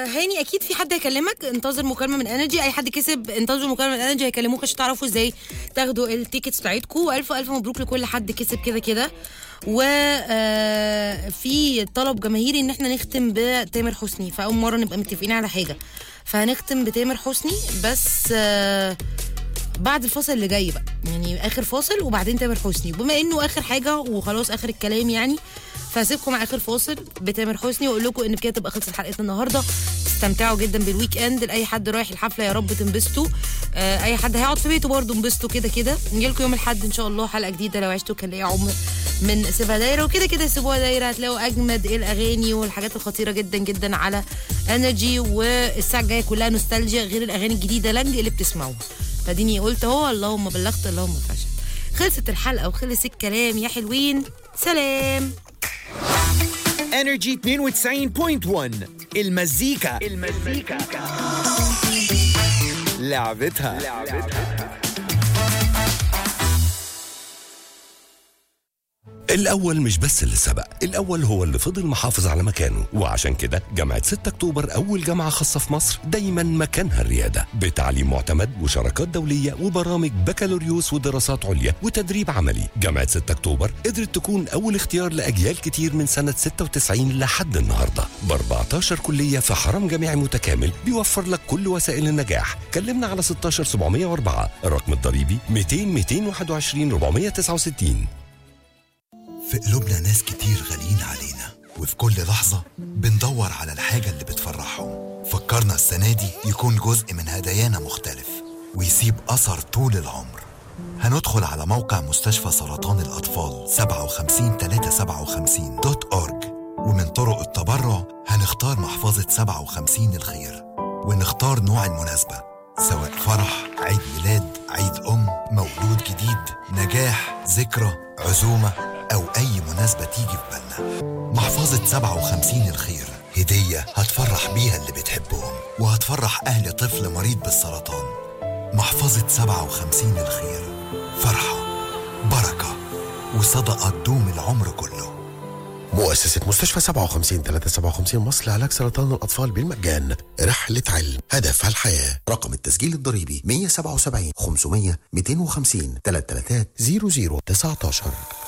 هاني اكيد في حد هيكلمك انتظر مكالمه من انرجي اي حد كسب انتظر مكالمه من انرجي هيكلموك عشان تعرفوا ازاي تاخدوا التيكتس بتاعتكم والف الف مبروك لكل حد كسب كده كده و آه، في طلب جماهيري ان احنا نختم بتامر حسني فاول مره نبقى متفقين على حاجه فهنختم بتامر حسني بس آه، بعد الفاصل اللي جاي بقى يعني اخر فاصل وبعدين تامر حسني بما انه اخر حاجه وخلاص اخر الكلام يعني فهسيبكم مع اخر فاصل بتامر حسني واقول لكم ان بكده تبقى خلصت حلقتنا النهارده استمتعوا جدا بالويك اند لاي حد رايح الحفله يا رب تنبسطوا آه اي حد هيقعد في بيته برضه انبسطوا كده كده نجيلكم يوم الاحد ان شاء الله حلقه جديده لو عشتوا كان ليا عمر من سيبها دايره وكده كده سيبوها دايره هتلاقوا اجمد الاغاني والحاجات الخطيره جدا جدا على انرجي والساعه الجايه كلها نوستالجيا غير الاغاني الجديده لنج اللي بتسمعوها فديني قلت اهو اللهم بلغت اللهم فشل خلصت الحلقه وخلص الكلام يا حلوين سلام انرجي 92.1 المزيكا المزيكا لعبتها الأول مش بس اللي سبق الأول هو اللي فضل محافظ على مكانه وعشان كده جامعة 6 أكتوبر أول جامعة خاصة في مصر دايما مكانها الريادة بتعليم معتمد وشراكات دولية وبرامج بكالوريوس ودراسات عليا وتدريب عملي جامعة 6 أكتوبر قدرت تكون أول اختيار لأجيال كتير من سنة 96 لحد النهاردة ب 14 كلية في حرم جامعي متكامل بيوفر لك كل وسائل النجاح كلمنا على 16704 الرقم الضريبي 200 221 469 في قلوبنا ناس كتير غاليين علينا وفي كل لحظة بندور على الحاجة اللي بتفرحهم فكرنا السنة دي يكون جزء من هدايانا مختلف ويسيب أثر طول العمر هندخل على موقع مستشفى سرطان الأطفال 57 357 دوت أورج ومن طرق التبرع هنختار محفظة 57 الخير ونختار نوع المناسبة سواء فرح عيد ميلاد عيد أم مولود جديد نجاح ذكرى عزومة أو أي مناسبة تيجي في بالنا محفظة 57 الخير هدية هتفرح بيها اللي بتحبهم وهتفرح أهل طفل مريض بالسرطان محفظة 57 الخير فرحة بركة وصدقة تدوم العمر كله مؤسسة مستشفى 57 357 مصر لعلاج سرطان الأطفال بالمجان رحلة علم هدفها الحياة رقم التسجيل الضريبي 177 500 250 333 00 19